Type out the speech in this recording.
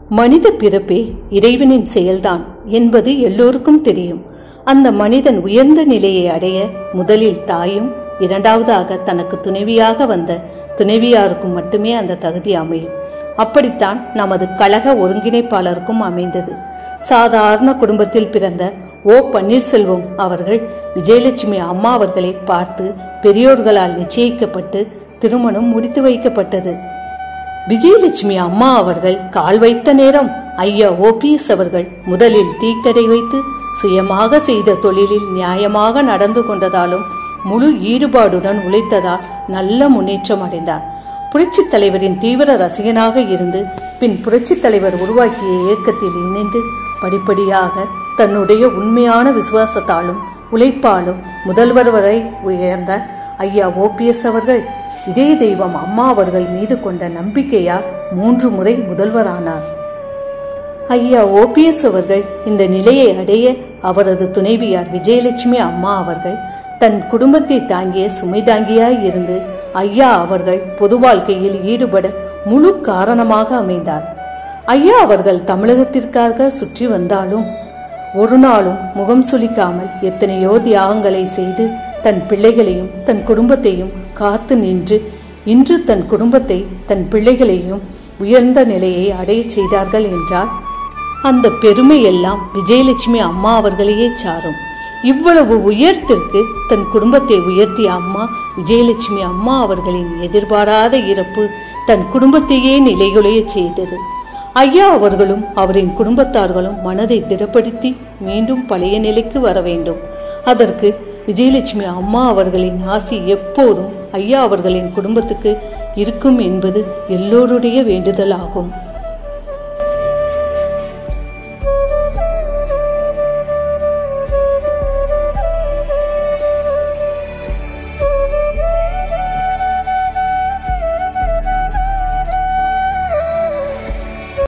மனித பிறப்பே இறைவனின் செயல்தான் என்பது எல்லோருக்கும் தெரியும் அந்த மனிதன் உயர்ந்த நிலையை அடைய முதலில் தாயும் இரண்டாவதாக தனக்கு துணைவியாக வந்த துணைவியாருக்கும் மட்டுமே அந்த தகுதி அமையும் அப்படித்தான் நமது கழக ஒருங்கிணைப்பாளருக்கும் அமைந்தது சாதாரண குடும்பத்தில் பிறந்த ஓ பன்னீர்செல்வம் அவர்கள் விஜயலட்சுமி அம்மா அவர்களை பார்த்து பெரியோர்களால் நிச்சயிக்கப்பட்டு திருமணம் முடித்து வைக்கப்பட்டது விஜயலட்சுமி அம்மா அவர்கள் கால் வைத்த நேரம் ஐயா ஓபிஎஸ் அவர்கள் முதலில் தீக்கடை வைத்து சுயமாக செய்த தொழிலில் நியாயமாக நடந்து கொண்டதாலும் முழு ஈடுபாடுடன் உழைத்ததால் நல்ல முன்னேற்றம் அடைந்தார் புரட்சித் தலைவரின் தீவிர ரசிகனாக இருந்து பின் புரட்சித் தலைவர் உருவாக்கிய இயக்கத்தில் இணைந்து படிப்படியாக தன்னுடைய உண்மையான விசுவாசத்தாலும் உழைப்பாலும் முதல்வர் வரை உயர்ந்த ஐயா ஓபிஎஸ் அவர்கள் இதே தெய்வம் அம்மா அவர்கள் மீது கொண்ட நம்பிக்கையால் மூன்று முறை முதல்வரானார் ஐயா ஓபிஎஸ் அவர்கள் இந்த நிலையை அடைய அவரது துணைவியார் விஜயலட்சுமி அம்மா அவர்கள் தன் குடும்பத்தை தாங்கிய சுமை தாங்கியாய் இருந்து ஐயா அவர்கள் பொது வாழ்க்கையில் ஈடுபட முழு காரணமாக அமைந்தார் ஐயா அவர்கள் தமிழகத்திற்காக சுற்றி வந்தாலும் ஒரு நாளும் முகம் சுளிக்காமல் எத்தனையோ தியாகங்களை செய்து தன் பிள்ளைகளையும் தன் குடும்பத்தையும் காத்து நின்று இன்று தன் குடும்பத்தை தன் பிள்ளைகளையும் உயர்ந்த நிலையை அடையச் செய்தார்கள் என்றால் அந்த பெருமை எல்லாம் விஜயலட்சுமி அம்மா அவர்களையே சாரும் இவ்வளவு உயர்த்திற்கு தன் குடும்பத்தை உயர்த்திய அம்மா விஜயலட்சுமி அம்மா அவர்களின் எதிர்பாராத இறப்பு தன் குடும்பத்தையே நிலைகுலைய செய்தது ஐயா அவர்களும் அவரின் குடும்பத்தார்களும் மனதை திடப்படுத்தி மீண்டும் பழைய நிலைக்கு வர வேண்டும் அதற்கு விஜயலட்சுமி அம்மா அவர்களின் ஆசி எப்போதும் ஐயா அவர்களின் குடும்பத்துக்கு இருக்கும் என்பது எல்லோருடைய வேண்டுதலாகும்